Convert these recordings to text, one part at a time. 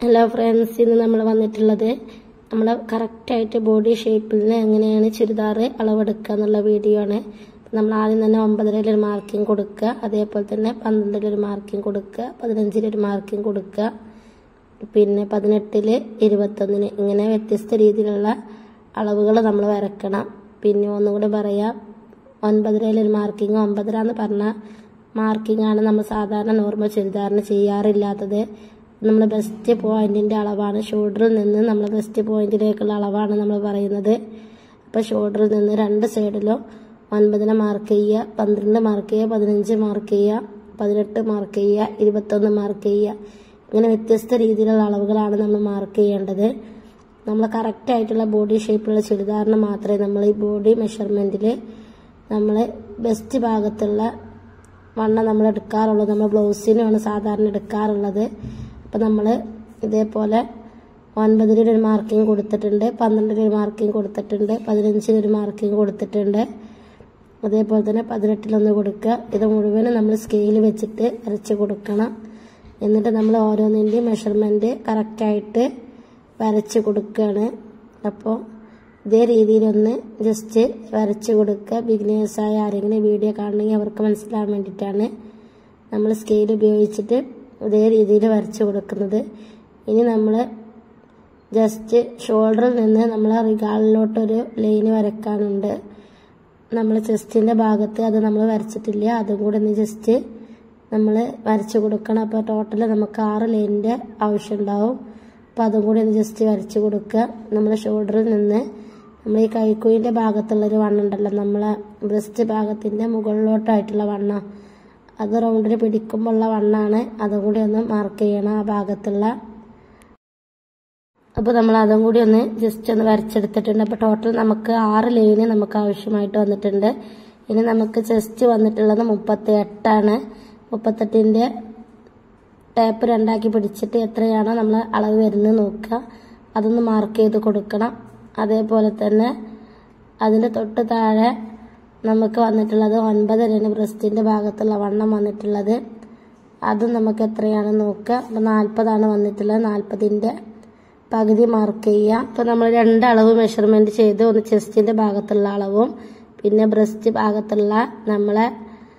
Hello friends ഇന്ന് നമ്മൾ വന്നിട്ടുള്ളത് നമ്മൾ കറക്റ്റായിട്ട് ബോഡി ഷേപ്പിൽ നിന്ന് എങ്ങനെയാണ് ചുരിദാർ അളവെടുക്കുക എന്നുള്ള വീഡിയോ ആണ് നമ്മൾ ആദ്യം തന്നെ ഒമ്പതരയിൽ ഒരു മാർക്കിംഗ് കൊടുക്കുക അതേപോലെ തന്നെ പന്ത്രണ്ടിൽ ഒരു മാർക്കിംഗ് കൊടുക്കുക പതിനഞ്ചിൽ ഒരു മാർക്കിംഗ് കൊടുക്കുക പിന്നെ പതിനെട്ടിൽ ഇരുപത്തൊന്നിന് ഇങ്ങനെ വ്യത്യസ്ത രീതിയിലുള്ള അളവുകൾ നമ്മൾ വരക്കണം പിന്നെ ഒന്നും കൂടി പറയാം ഒൻപതരയിൽ ഒരു മാർക്കിംഗ് ഒമ്പതര എന്ന് പറഞ്ഞ മാർക്കിംഗ് ആണ് നമ്മൾ സാധാരണ നോർമൽ ചുരിദാറിന് ചെയ്യാറില്ലാത്തത് നമ്മൾ ബെസ്റ്റ് പോയിന്റിന്റെ അളവാണ് ഷോൾഡറിൽ നിന്ന് നമ്മൾ ബെസ്റ്റ് പോയിന്റിലേക്കുള്ള അളവാണ് നമ്മൾ പറയുന്നത് അപ്പോൾ ഷോൾഡറിൽ നിന്ന് രണ്ട് സൈഡിലും ഒൻപതിനെ മാർക്ക് ചെയ്യുക പന്ത്രണ്ട് മാർക്ക് ചെയ്യുക പതിനഞ്ച് മാർക്ക് ചെയ്യുക പതിനെട്ട് മാർക്ക് ചെയ്യുക ഇരുപത്തൊന്ന് മാർക്ക് ചെയ്യുക ഇങ്ങനെ വ്യത്യസ്ത രീതിയിലുള്ള അളവുകളാണ് നമ്മൾ മാർക്ക് ചെയ്യേണ്ടത് നമ്മൾ കറക്റ്റ് ആയിട്ടുള്ള ബോഡി ഷേപ്പിലുള്ള ചുരിദാറിന് മാത്രമേ നമ്മൾ ഈ ബോഡി മെഷർമെൻറ്റിൽ നമ്മൾ ബെസ്റ്റ് ഭാഗത്തുള്ള വണ്ണം നമ്മൾ എടുക്കാറുള്ളൂ നമ്മൾ ബ്ലൗസിനാണ് സാധാരണ എടുക്കാറുള്ളത് അപ്പം നമ്മൾ ഇതേപോലെ ഒൻപതിലൊരു മാർക്കിംഗ് കൊടുത്തിട്ടുണ്ട് പന്ത്രണ്ടിലൊരു മാർക്കിംഗ് കൊടുത്തിട്ടുണ്ട് പതിനഞ്ചിലൊരു മാർക്കിംഗ് കൊടുത്തിട്ടുണ്ട് അതേപോലെ തന്നെ പതിനെട്ടിലൊന്ന് കൊടുക്കുക ഇത് മുഴുവനും നമ്മൾ സ്കെയിൽ വെച്ചിട്ട് വരച്ച് കൊടുക്കണം എന്നിട്ട് നമ്മൾ ഓരോന്നിൻ്റെയും മെഷർമെൻറ്റ് കറക്റ്റായിട്ട് വരച്ച് കൊടുക്കുകയാണ് അപ്പോൾ ഇതേ രീതിയിലൊന്ന് ജസ്റ്റ് വരച്ച് കൊടുക്കുക ബിഗിനേഴ്സായ ആരെങ്കിലും വീഡിയോ കാണണമെങ്കിൽ അവർക്ക് മനസ്സിലാകാൻ വേണ്ടിയിട്ടാണ് നമ്മൾ സ്കെയിൽ ഉപയോഗിച്ചിട്ട് ഇതേ രീതിയിൽ വരച്ച് കൊടുക്കുന്നത് ഇനി നമ്മൾ ജസ്റ്റ് ഷോൾഡറിൽ നിന്ന് നമ്മൾ റിഗാളിലോട്ടൊരു ലൈന് വരക്കാനുണ്ട് നമ്മൾ ചെസ്റ്റിൻ്റെ ഭാഗത്ത് അത് നമ്മൾ വരച്ചിട്ടില്ല അതും കൂടെ ഒന്ന് ജസ്റ്റ് നമ്മൾ വരച്ച് കൊടുക്കണം അപ്പോൾ ടോട്ടൽ നമുക്ക് ആറ് ലൈനിൻ്റെ ആവശ്യമുണ്ടാവും അപ്പോൾ അതും കൂടി ഒന്ന് ജസ്റ്റ് വരച്ച് കൊടുക്കുക നമ്മൾ ഷോൾഡറിൽ നിന്ന് നമ്മൾ ഈ കൈക്കുയിൻ്റെ ഭാഗത്തുള്ളൊരു വണ്ണം ഉണ്ടല്ലോ നമ്മളെ ബ്രസ്റ്റ് ഭാഗത്തിൻ്റെ മുകളിലോട്ടായിട്ടുള്ള വണ്ണം അത് റൗണ്ടിൽ പിടിക്കുമ്പോഴുള്ള വണ്ണാണ് അതും കൂടി ഒന്ന് മാർക്ക് ചെയ്യണം ആ ഭാഗത്തുള്ള അപ്പോൾ നമ്മൾ അതും കൂടി ഒന്ന് ജസ്റ്റ് ഒന്ന് വരച്ചെടുത്തിട്ടുണ്ട് അപ്പോൾ ടോട്ടൽ നമുക്ക് ആറ് ലൈന് നമുക്ക് ആവശ്യമായിട്ട് വന്നിട്ടുണ്ട് ഇനി നമുക്ക് ചെസ്റ്റ് വന്നിട്ടുള്ളത് മുപ്പത്തി എട്ടാണ് മുപ്പത്തെട്ടിൻ്റെ ടേപ്പ് രണ്ടാക്കി പിടിച്ചിട്ട് എത്രയാണോ നമ്മൾ അളവ് വരുന്നത് നോക്കുക അതൊന്ന് മാർക്ക് ചെയ്ത് കൊടുക്കണം അതേപോലെ തന്നെ അതിൻ്റെ തൊട്ട് താഴെ നമുക്ക് വന്നിട്ടുള്ളത് ഒൻപതരയാണ് ബ്രസ്റ്റിൻ്റെ ഭാഗത്തുള്ള വണ്ണം വന്നിട്ടുള്ളത് അതും നമുക്ക് എത്രയാണ് നോക്കുക അപ്പോൾ നാൽപ്പതാണ് വന്നിട്ടുള്ളത് നാൽപ്പതിൻ്റെ പകുതി മാർക്ക് ചെയ്യുക അപ്പോൾ നമ്മൾ രണ്ട് അളവ് മെഷർമെൻറ്റ് ചെയ്ത് ഒന്ന് ചെസ്റ്റിൻ്റെ ഭാഗത്തുള്ള അളവും പിന്നെ ബ്രസ്റ്റ് ഭാഗത്തുള്ള നമ്മളെ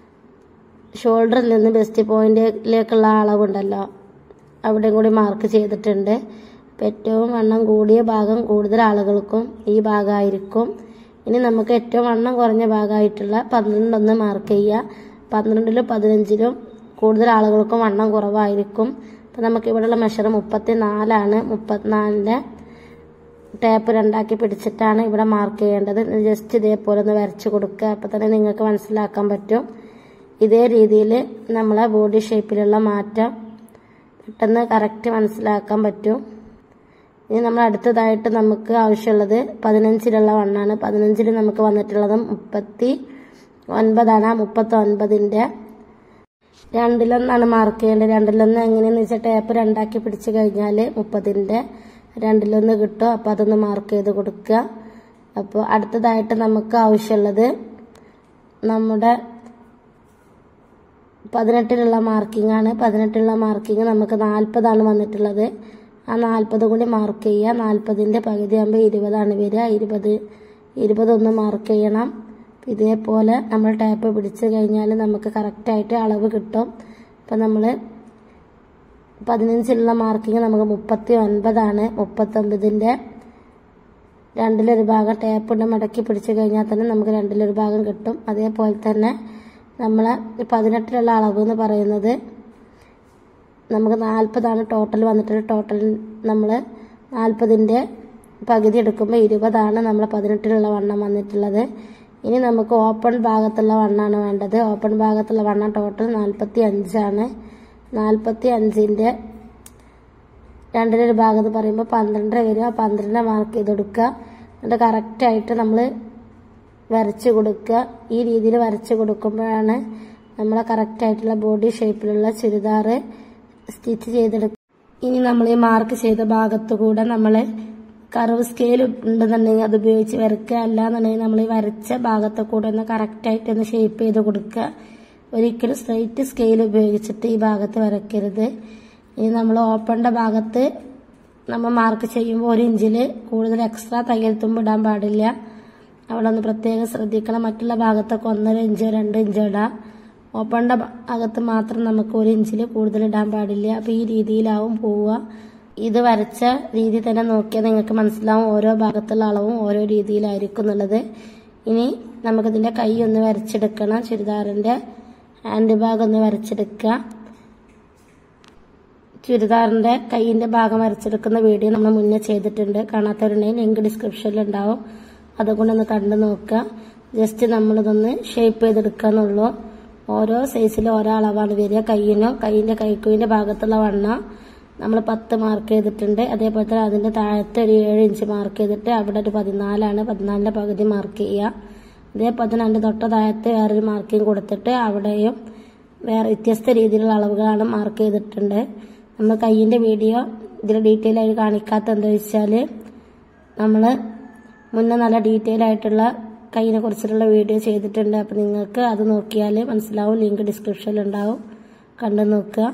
ഷോൾഡറിൽ നിന്ന് ബെസ്റ്റ് പോയിന്റിലേക്കുള്ള അളവുണ്ടല്ലോ അവിടെയും കൂടി മാർക്ക് ചെയ്തിട്ടുണ്ട് അപ്പം ഏറ്റവും വണ്ണം കൂടിയ ഭാഗം കൂടുതൽ ആളുകൾക്കും ഈ ഭാഗമായിരിക്കും ഇനി നമുക്ക് ഏറ്റവും വണ്ണം കുറഞ്ഞ ഭാഗമായിട്ടുള്ള പന്ത്രണ്ടൊന്ന് മാർക്ക് ചെയ്യുക പന്ത്രണ്ടിലും പതിനഞ്ചിലും കൂടുതൽ ആളുകൾക്കും വണ്ണം കുറവായിരിക്കും അപ്പം നമുക്ക് ഇവിടെയുള്ള മെഷർ മുപ്പത്തി നാലാണ് മുപ്പത്തിനാലിൻ്റെ ടേപ്പ് രണ്ടാക്കി പിടിച്ചിട്ടാണ് ഇവിടെ മാർക്ക് ചെയ്യേണ്ടത് ജസ്റ്റ് ഇതേപോലെ ഒന്ന് വരച്ച് കൊടുക്കുക അപ്പം തന്നെ നിങ്ങൾക്ക് മനസ്സിലാക്കാൻ പറ്റും ഇതേ രീതിയിൽ നമ്മളെ ബോഡി ഷേപ്പിലുള്ള മാറ്റം പെട്ടെന്ന് കറക്റ്റ് മനസ്സിലാക്കാൻ പറ്റും ഇനി നമ്മൾ അടുത്തതായിട്ട് നമുക്ക് ആവശ്യമുള്ളത് പതിനഞ്ചിലുള്ള വണ്ണാണ് പതിനഞ്ചിൽ നമുക്ക് വന്നിട്ടുള്ളത് മുപ്പത്തി ഒൻപതാണ് ആ മുപ്പത്തി ഒൻപതിൻ്റെ രണ്ടിലൊന്നാണ് മാർക്ക് ചെയ്യേണ്ടത് രണ്ടിലൊന്ന് എങ്ങനെയെന്ന് വെച്ചാൽ ടേപ്പ് രണ്ടാക്കി പിടിച്ചു കഴിഞ്ഞാൽ മുപ്പതിൻ്റെ രണ്ടിലൊന്ന് കിട്ടും അപ്പോൾ അതൊന്ന് മാർക്ക് ചെയ്ത് കൊടുക്കുക അപ്പോൾ അടുത്തതായിട്ട് നമുക്ക് ആവശ്യമുള്ളത് നമ്മുടെ പതിനെട്ടിലുള്ള മാർക്കിംഗ് ആണ് പതിനെട്ടിലുള്ള മാർക്കിംഗ് നമുക്ക് നാൽപ്പതാണ് വന്നിട്ടുള്ളത് ആ നാൽപ്പത് കൂടി മാർക്ക് ചെയ്യുക നാൽപ്പതിൻ്റെ പകുതി ആകുമ്പോൾ ഇരുപതാണ് വരിക ഇരുപത് ഇരുപതൊന്ന് മാർക്ക് ചെയ്യണം ഇതേപോലെ നമ്മൾ ടാപ്പ് പിടിച്ച് കഴിഞ്ഞാൽ നമുക്ക് കറക്റ്റായിട്ട് അളവ് കിട്ടും അപ്പം നമ്മൾ പതിനഞ്ചിലുള്ള മാർക്കിങ് നമുക്ക് മുപ്പത്തി ഒൻപതാണ് മുപ്പത്തൊമ്പതിൻ്റെ രണ്ടിലൊരു ഭാഗം ടേപ്പിൻ്റെ മടക്കി പിടിച്ച് കഴിഞ്ഞാൽ തന്നെ നമുക്ക് രണ്ടിലൊരു ഭാഗം കിട്ടും അതേപോലെ തന്നെ നമ്മൾ പതിനെട്ടിലുള്ള അളവ് എന്ന് പറയുന്നത് നമുക്ക് നാൽപ്പതാണ് ടോട്ടൽ വന്നിട്ടുള്ളത് ടോട്ടൽ നമ്മൾ നാൽപ്പതിൻ്റെ പകുതി എടുക്കുമ്പോൾ ഇരുപതാണ് നമ്മൾ പതിനെട്ടിലുള്ള വണ്ണം വന്നിട്ടുള്ളത് ഇനി നമുക്ക് ഓപ്പൺ ഭാഗത്തുള്ള വണ്ണാണ് വേണ്ടത് ഓപ്പൺ ഭാഗത്തുള്ള വണ്ണം ടോട്ടൽ നാൽപ്പത്തി അഞ്ചാണ് നാൽപ്പത്തി അഞ്ചിൻ്റെ രണ്ടിലൊരു ഭാഗം എന്ന് പറയുമ്പോൾ പന്ത്രണ്ടര വരിക പന്ത്രണ്ട് മാർക്ക് ചെയ്ത് കൊടുക്കുക എന്നിട്ട് കറക്റ്റായിട്ട് നമ്മൾ വരച്ച് കൊടുക്കുക ഈ രീതിയിൽ വരച്ച് കൊടുക്കുമ്പോഴാണ് നമ്മളെ കറക്റ്റായിട്ടുള്ള ബോഡി ഷേപ്പിലുള്ള ചുരിദാർ സ്റ്റിച്ച് ചെയ്തെടുക്കുക ഇനി നമ്മൾ ഈ മാർക്ക് ചെയ്ത ഭാഗത്തു കൂടെ നമ്മൾ കർവ് സ്കെയിൽ ഉണ്ടെന്നുണ്ടെങ്കിൽ അത് ഉപയോഗിച്ച് വരയ്ക്കുക അല്ലാന്നുണ്ടെങ്കിൽ നമ്മൾ ഈ വരച്ച ഭാഗത്തെ കൂടെ ഒന്ന് കറക്റ്റായിട്ട് ഒന്ന് ഷേപ്പ് ചെയ്ത് കൊടുക്കുക ഒരിക്കലും സ്ട്രെയിറ്റ് സ്കെയിൽ ഉപയോഗിച്ചിട്ട് ഈ ഭാഗത്ത് വരയ്ക്കരുത് ഇനി നമ്മൾ ഓപ്പണിൻ്റെ ഭാഗത്ത് നമ്മൾ മാർക്ക് ചെയ്യുമ്പോൾ ഒരു ഇഞ്ചിൽ കൂടുതൽ എക്സ്ട്രാ തയ്യൽ തുമ്പ് ഇടാൻ പാടില്ല അവിടെ ഒന്ന് പ്രത്യേകം ശ്രദ്ധിക്കണം മറ്റുള്ള ഭാഗത്തൊക്കെ ഒന്നര ഇഞ്ചോ രണ്ട് ഇഞ്ചോ ഇടാം ഓപ്പണിൻ്റെ ഭാഗത്ത് മാത്രം നമുക്ക് ഒരു ഇഞ്ചിൽ കൂടുതൽ ഇടാൻ പാടില്ല അപ്പോൾ ഈ രീതിയിലാവും പോവുക ഇത് വരച്ച രീതി തന്നെ നോക്കിയാൽ നിങ്ങൾക്ക് മനസ്സിലാവും ഓരോ ഭാഗത്തുള്ള അളവും ഓരോ രീതിയിലായിരിക്കും എന്നുള്ളത് ഇനി നമുക്കിതിൻ്റെ കൈ ഒന്ന് വരച്ചെടുക്കണം ചുരിദാറിൻ്റെ ഹാൻഡ് ബാഗ് ഒന്ന് വരച്ചെടുക്കുക ചുരിദാറിൻ്റെ കൈയിൻ്റെ ഭാഗം വരച്ചെടുക്കുന്ന വീഡിയോ നമ്മൾ മുന്നേ ചെയ്തിട്ടുണ്ട് കാണാത്തവരുണ്ടെങ്കിൽ ലിങ്ക് ഡിസ്ക്രിപ്ഷനിൽ ഉണ്ടാവും അതുകൊണ്ടൊന്ന് കണ്ടു നോക്കുക ജസ്റ്റ് നമ്മളിതൊന്ന് ഷേപ്പ് ചെയ്തെടുക്കുക എന്നുള്ളൂ ഓരോ സൈസിലും ഓരോ അളവാണ് വരിക കയ്യിനോ കൈയിൻ്റെ കൈക്കുവിൻ്റെ ഭാഗത്തുള്ള വണ്ണ നമ്മൾ പത്ത് മാർക്ക് ചെയ്തിട്ടുണ്ട് അതേപോലെ തന്നെ അതിൻ്റെ താഴത്തെ ഒരു ഏഴ് ഇഞ്ച് മാർക്ക് ചെയ്തിട്ട് അവിടെ ഒരു പതിനാലാണ് പതിനാലിൻ്റെ പകുതി മാർക്ക് ചെയ്യുക അതേപോലെ തന്നെ അതിൻ്റെ തൊട്ട താഴത്ത് വേറൊരു മാർക്കിങ് കൊടുത്തിട്ട് അവിടെയും വേറെ വ്യത്യസ്ത രീതിയിലുള്ള അളവുകളാണ് മാർക്ക് ചെയ്തിട്ടുണ്ട് നമ്മൾ കയ്യിൻ്റെ വീഡിയോ ഇതിൽ ഡീറ്റെയിൽ ആയി കാണിക്കാത്ത എന്താ വെച്ചാൽ നമ്മൾ മുന്നേ നല്ല ഡീറ്റെയിൽ ആയിട്ടുള്ള കയ്യിനെ കുറിച്ചിട്ടുള്ള വീഡിയോ ചെയ്തിട്ടുണ്ട് അപ്പോൾ നിങ്ങൾക്ക് അത് നോക്കിയാൽ മനസ്സിലാവും ലിങ്ക് ഡിസ്ക്രിപ്ഷനിൽ ഉണ്ടാവും കണ്ടു നോക്കുക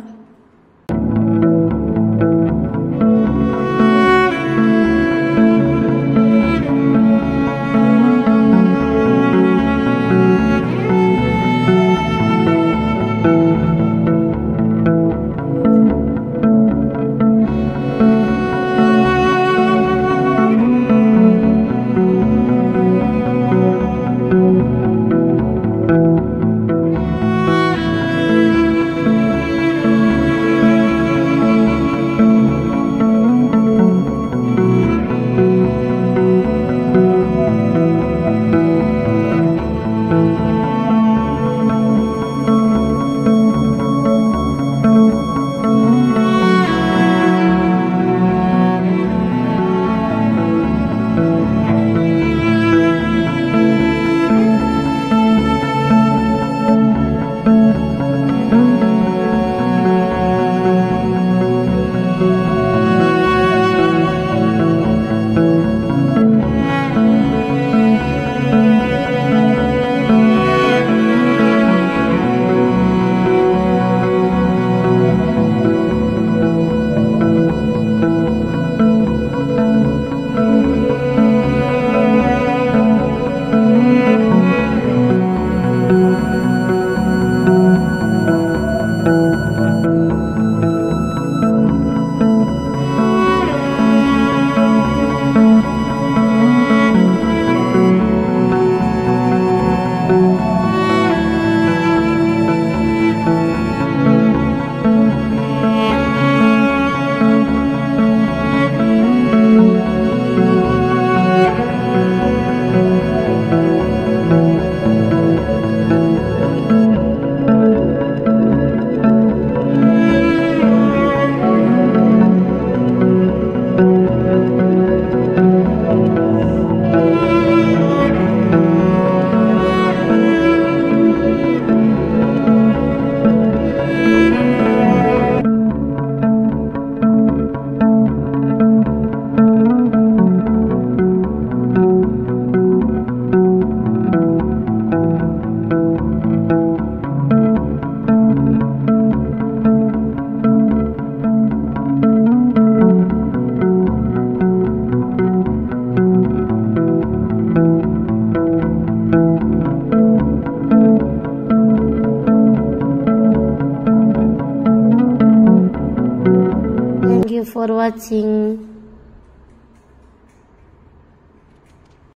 Thank you for watching.